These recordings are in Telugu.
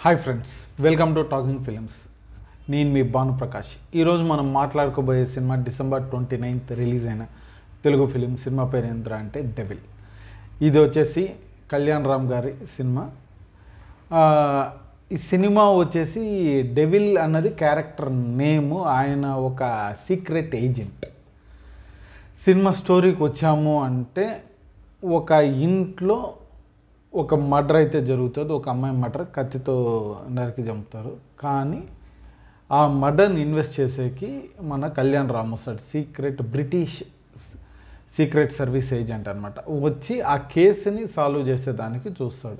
Hi friends welcome to talking films నేను మీ భానుప్రకాష్ ఈరోజు మనం మాట్లాడుకోబోయే సినిమా డిసెంబర్ ట్వంటీ నైన్త్ రిలీజ్ అయిన తెలుగు ఫిలిం సినిమా పేరు ఏంద్ర అంటే డెవిల్ ఇది వచ్చేసి కళ్యాణ్ రామ్ గారి సినిమా ఆ, ఈ సినిమా వచ్చేసి డెవిల్ అన్నది క్యారెక్టర్ నేము ఆయన ఒక సీక్రెట్ ఏజెంట్ సినిమా స్టోరీకి వచ్చాము అంటే ఒక ఇంట్లో ఒక మర్డర్ అయితే జరుగుతుంది ఒక అమ్మాయి మర్డర్ కత్తితో నరికి చంపుతారు కానీ ఆ మర్డర్ని ఇన్వెస్ట్ చేసేకి మన కళ్యాణ్ రామ్ వస్తాడు secret British secret service agent అనమాట వచ్చి ఆ కేసుని సాల్వ్ చేసేదానికి చూస్తాడు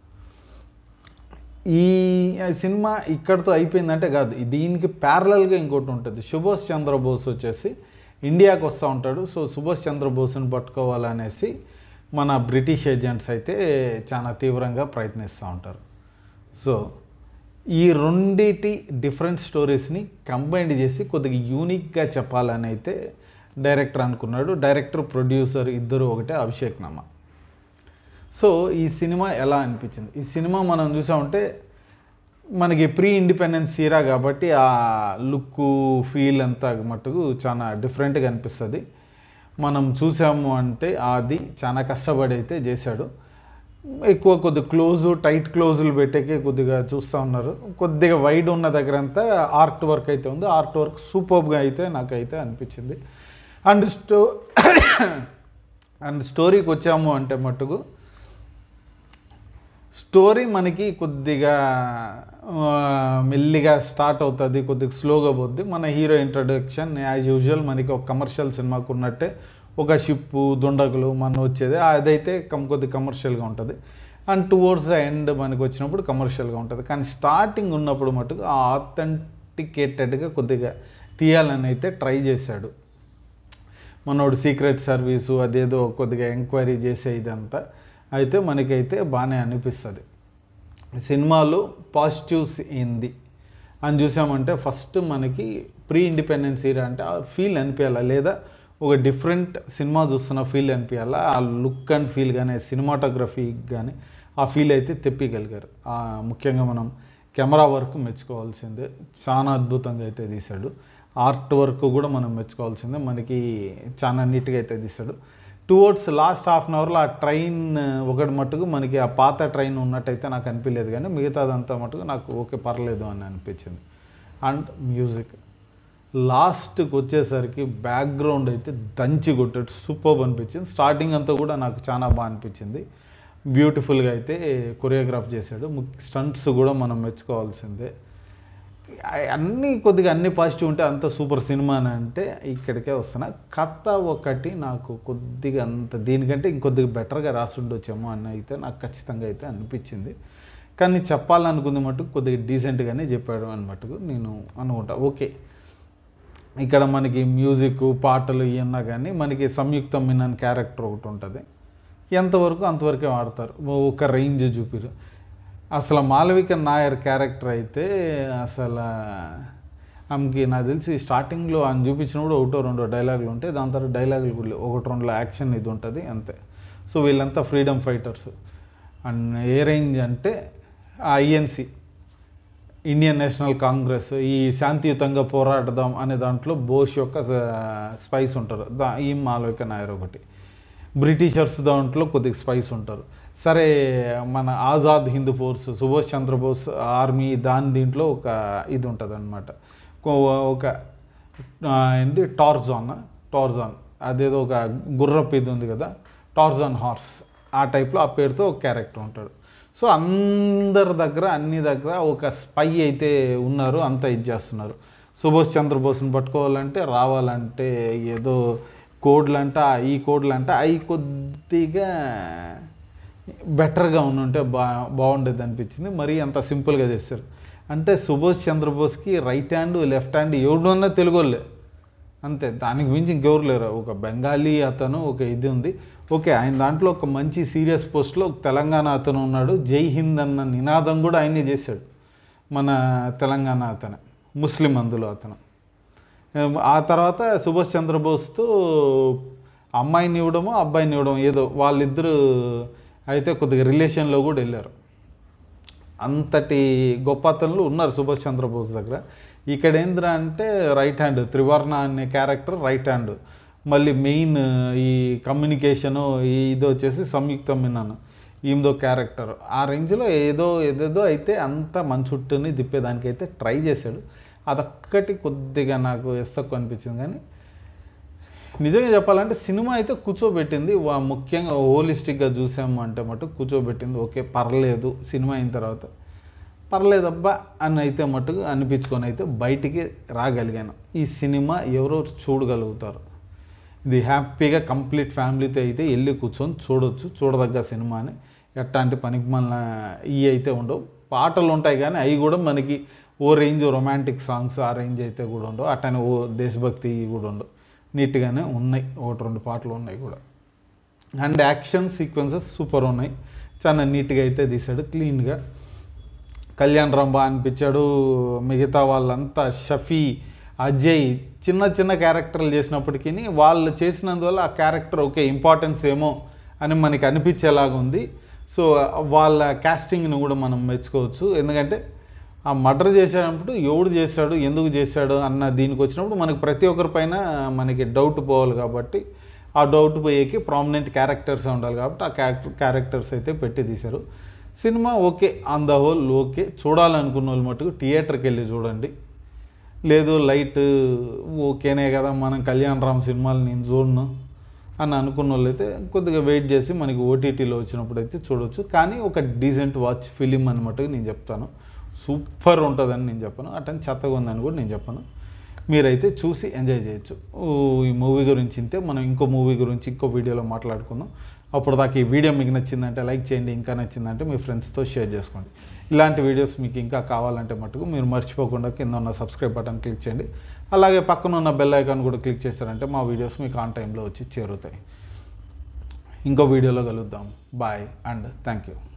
ఈ సినిమా ఇక్కడితో అయిపోయిందంటే కాదు దీనికి ప్యారలల్గా ఇంకోటి ఉంటుంది సుభాష్ చంద్రబోస్ వచ్చేసి ఇండియాకి వస్తూ ఉంటాడు సో సుభాష్ చంద్రబోస్ని పట్టుకోవాలనేసి మన బ్రిటిష్ ఏజెంట్స్ అయితే చాలా తీవ్రంగా ప్రయత్నిస్తూ ఉంటారు సో ఈ రెండిటి డిఫరెంట్ స్టోరీస్ని కంబైండ్ చేసి కొద్దిగా యూనిక్గా చెప్పాలని అయితే డైరెక్టర్ అనుకున్నాడు డైరెక్టర్ ప్రొడ్యూసర్ ఇద్దరు ఒకటే అభిషేక్ నామా సో ఈ సినిమా ఎలా అనిపించింది ఈ సినిమా మనం చూసామంటే మనకి ప్రీ ఇండిపెండెన్స్ సీరా కాబట్టి ఆ లుక్ ఫీల్ అంతా మట్టుకు చాలా డిఫరెంట్గా అనిపిస్తుంది మనం చూసాము అంటే అది చాలా కష్టపడి అయితే చేశాడు ఎక్కువ కొద్ది క్లోజు టైట్ క్లోజులు పెట్టేకే కొద్దిగా చూస్తూ ఉన్నారు కొద్దిగా వైడ్ ఉన్న దగ్గర అంతా ఆర్ట్ వర్క్ అయితే ఉంది ఆర్ట్ వర్క్ సూపర్గా అయితే నాకైతే అనిపించింది అండ్ స్టో అండ్ స్టోరీకి వచ్చాము అంటే మట్టుకు స్టోరీ మనకి కొద్దిగా ఆ, మెల్లిగా స్టార్ట్ అవుతుంది కొద్దిగా స్లోగా పోద్ది మన హీరో ఇంట్రడక్షన్ యాజ్ యూజువల్ మనకి ఒక కమర్షియల్ సినిమాకు ఉన్నట్టే ఒక షిప్పు దుండగులు మన వచ్చేది అదైతే కమ్ కొద్ది కమర్షియల్గా ఉంటుంది అండ్ టువర్డ్స్ ద ఎండ్ మనకి వచ్చినప్పుడు కమర్షియల్గా ఉంటుంది కానీ స్టార్టింగ్ ఉన్నప్పుడు మటుకు ఆథెంటికేటెడ్గా కొద్దిగా తీయాలని అయితే ట్రై చేశాడు మనోడు సీక్రెట్ సర్వీసు అదేదో కొద్దిగా ఎంక్వైరీ చేసే ఇదంతా అయితే మనకైతే బాగానే అనిపిస్తుంది సినిమాలో పాజిటివ్స్ ఏంది అని చూసామంటే ఫస్ట్ మనకి ప్రీ ఇండిపెండెన్స్ ఈరా అంటే ఆ ఫీల్ అనిపించాలా లేదా ఒక డిఫరెంట్ సినిమా చూస్తున్న ఫీల్ అనిపించాలా ఆ లుక్ అండ్ ఫీల్ కానీ సినిమాటోగ్రఫీ కానీ ఆ ఫీల్ అయితే తెప్పిగలిగారు ఆ ముఖ్యంగా మనం కెమెరా వర్క్ మెచ్చుకోవాల్సిందే చాలా అద్భుతంగా అయితే తీశాడు ఆర్ట్ వర్క్ కూడా మనం మెచ్చుకోవాల్సిందే మనకి చాలా నీట్గా అయితే తీశాడు టువర్డ్స్ లాస్ట్ హాఫ్ అన్ అవర్లో ఆ ట్రైన్ ఒకటి మట్టుకు మనకి ఆ పాత ట్రైన్ ఉన్నట్టయితే నాకు అనిపించలేదు కానీ మిగతాదంతా మటుకు నాకు ఓకే పర్లేదు అని అనిపించింది అండ్ మ్యూజిక్ లాస్ట్కి వచ్చేసరికి బ్యాక్గ్రౌండ్ అయితే దంచి కొట్టాడు సూపర్ అనిపించింది స్టార్టింగ్ అంతా కూడా నాకు చాలా బాగా అనిపించింది బ్యూటిఫుల్గా అయితే కొరియోగ్రాఫ్ చేశాడు స్టంట్స్ కూడా మనం మెచ్చుకోవాల్సిందే అన్నీ కొద్దిగా అన్ని పాజిటివ్ ఉంటే అంత సూపర్ సినిమా అని అంటే ఇక్కడికే వస్తున్నా కథ ఒకటి నాకు కొద్దిగా అంత దీనికంటే ఇంకొద్దిగా బెటర్గా రాసి ఉండొచ్చేమో అని అయితే నాకు ఖచ్చితంగా అయితే అనిపించింది కానీ చెప్పాలనుకుంది మటుకు కొద్దిగా డీసెంట్గానే చెప్పాడు అని మటుకు నేను అనుకుంటా ఓకే ఇక్కడ మనకి మ్యూజిక్ పాటలు ఇవన్నా కానీ మనకి సంయుక్త మీనన్ క్యారెక్టర్ ఒకటి ఉంటుంది ఎంతవరకు అంతవరకే వాడతారు ఒక రేంజ్ చూపిరు అసలు మాలవిక నాయర్ క్యారెక్టర్ అయితే అసలు ఆమెకి నాకు తెలిసి స్టార్టింగ్లో ఆయన చూపించినప్పుడు ఒకటో రెండో డైలాగులు ఉంటాయి దాని తర్వాత డైలాగులు కూడా లేవు. ఒకటి రెండులో యాక్షన్ ఇది ఉంటుంది అంతే సో వీళ్ళంతా ఫ్రీడమ్ ఫైటర్స్ అండ్ ఏ రేంజ్ అంటే ఐఎన్సి ఇండియన్ నేషనల్ కాంగ్రెస్ ఈ శాంతియుతంగా పోరాడదాం అనే దాంట్లో బోస్ యొక్క స్పైస్ ఉంటారు దా ఈ మాలవిక నాయర్ ఒకటి బ్రిటిషర్స్ దాంట్లో కొద్దిగా స్పైస్ ఉంటారు సరే మన ఆజాద్ హిందూ ఫోర్స్ సుభాష్ చంద్రబోస్ ఆర్మీ దాని దీంట్లో ఒక ఇది ఉంటుంది అనమాట ఒక ఆ, ఏంటి టార్జాన్ టార్జాన్ అదేదో ఒక గుర్రపు ఇది ఉంది కదా టార్జాన్ హార్స్ ఆ టైప్లో ఆ పేరుతో ఒక క్యారెక్టర్ ఉంటాడు సో అందరి దగ్గర అన్ని దగ్గర ఒక స్పై అయితే ఉన్నారు అంతా ఇది చేస్తున్నారు సుభాష్ చంద్రబోస్ని పట్టుకోవాలంటే రావాలంటే ఏదో కోడ్లంట ఈ కోడ్లంట అవి కొద్దిగా బెటర్గా ఉండుంటే బా బాగుండేది అనిపించింది మరీ అంత సింపుల్గా చేశారు అంటే సుభాష్ చంద్రబోస్కి రైట్ హ్యాండ్ లెఫ్ట్ హ్యాండ్ ఎవడున్నా తెలుగు వాళ్ళే అంతే దానికి మించి ఇంకెవరు లేరు ఒక బెంగాలీ అతను ఒక ఇది ఉంది ఓకే ఆయన దాంట్లో ఒక మంచి సీరియస్ పోస్ట్లో ఒక తెలంగాణ అతను ఉన్నాడు జై హింద్ అన్న నినాదం కూడా ఆయనే చేశాడు మన తెలంగాణ అతను ముస్లిం అందులో అతను ఆ తర్వాత సుభాష్ చంద్రబోస్తో అమ్మాయిని ఇవ్వడమో అబ్బాయిని ఇవ్వడం ఏదో వాళ్ళిద్దరూ అయితే కొద్దిగా రిలేషన్లో కూడా వెళ్ళారు అంతటి గొప్ప అతనులు ఉన్నారు సుభాష్ చంద్రబోస్ దగ్గర ఇక్కడ ఏంద్రా అంటే రైట్ హ్యాండ్ త్రివర్ణ అనే క్యారెక్టర్ రైట్ హ్యాండ్ మళ్ళీ మెయిన్ ఈ కమ్యూనికేషను ఈ ఇది వచ్చేసి సంయుక్త మీనన్ ఈమెదో క్యారెక్టర్ ఆ రేంజ్లో ఏదో ఏదేదో అయితే అంత మన చుట్టూని తిప్పేదానికి అయితే ట్రై చేశాడు అదొక్కటి కొద్దిగా నాకు ఎస్తక్కు అనిపించింది కానీ నిజంగా చెప్పాలంటే సినిమా అయితే కూర్చోబెట్టింది వా- ముఖ్యంగా హోలిస్టిక్గా చూసాము అంటే మటు కూర్చోబెట్టింది ఓకే పర్లేదు సినిమా అయిన తర్వాత పర్లేదబ్బా అని అయితే మటుకు అనిపించుకొని అయితే బయటికి రాగలిగాను ఈ సినిమా ఎవరో చూడగలుగుతారు ఇది హ్యాపీగా కంప్లీట్ ఫ్యామిలీతో అయితే వెళ్ళి కూర్చొని చూడొచ్చు చూడదగ్గ సినిమా అని ఎట్లాంటి పనికి మన ఇవి అయితే ఉండవు పాటలు ఉంటాయి కానీ అవి కూడా మనకి ఓ రేంజ్ రొమాంటిక్ సాంగ్స్ ఆ రేంజ్ అయితే కూడా ఉండవు అట్లనే ఓ దేశభక్తి ఇవి కూడా ఉండవు నీట్గానే ఉన్నాయి ఒకటి రెండు పాటలు ఉన్నాయి కూడా అండ్ యాక్షన్ సీక్వెన్సెస్ సూపర్ ఉన్నాయి చాలా నీట్గా అయితే తీశాడు క్లీన్గా కళ్యాణ్ రాంబా అనిపించాడు మిగతా వాళ్ళంతా షఫీ అజయ్ చిన్న చిన్న క్యారెక్టర్లు చేసినప్పటికీ వాళ్ళు చేసినందువల్ల ఆ క్యారెక్టర్ ఓకే ఇంపార్టెన్స్ ఏమో అని మనకి అనిపించేలాగా ఉంది సో వాళ్ళ క్యాస్టింగ్ని కూడా మనం మెచ్చుకోవచ్చు ఎందుకంటే ఆ మర్డర్ చేసేటప్పుడు ఎవడు చేశాడు ఎందుకు చేశాడు అన్న దీనికి వచ్చినప్పుడు మనకి ప్రతి ఒక్కరి పైన మనకి డౌట్ పోవాలి కాబట్టి ఆ డౌట్ పోయేకి ప్రామినెంట్ క్యారెక్టర్స్ ఉండాలి కాబట్టి ఆ క్యారెక్టర్ క్యారెక్టర్స్ అయితే పెట్టి తీశారు సినిమా okay on the whole okay చూడాలనుకున్న వాళ్ళు మటుకు థియేటర్కి వెళ్ళి చూడండి లేదు లైట్ ఓకేనే కదా మనం కళ్యాణ్ రామ్ సినిమాలు నేను చూడను అని అనుకున్న వాళ్ళు అయితే కొద్దిగా వెయిట్ చేసి మనకి ఓటీటీలో వచ్చినప్పుడు అయితే చూడొచ్చు కానీ ఒక డీసెంట్ వాచ్ ఫిలిం అనమాట నేను చెప్తాను సూపర్ ఉంటుందని నేను చెప్పను అటని చెత్తగా ఉందని కూడా నేను చెప్పను మీరైతే చూసి ఎంజాయ్ చేయొచ్చు ఓ, ఈ మూవీ గురించి ఇంతే మనం ఇంకో మూవీ గురించి ఇంకో వీడియోలో మాట్లాడుకుందాం అప్పుడు దాకా ఈ వీడియో మీకు నచ్చిందంటే లైక్ చేయండి ఇంకా నచ్చిందంటే మీ ఫ్రెండ్స్తో షేర్ చేసుకోండి ఇలాంటి వీడియోస్ మీకు ఇంకా కావాలంటే మటుకు మీరు మర్చిపోకుండా కింద ఉన్న సబ్స్క్రైబ్ బటన్ క్లిక్ చేయండి అలాగే పక్కన ఉన్న బెల్ ఐకాన్ కూడా క్లిక్ చేశారంటే మా వీడియోస్ మీకు ఆన్ టైంలో వచ్చి చేరుతాయి ఇంకో వీడియోలో కలుద్దాం బాయ్ అండ్ థ్యాంక్ యూ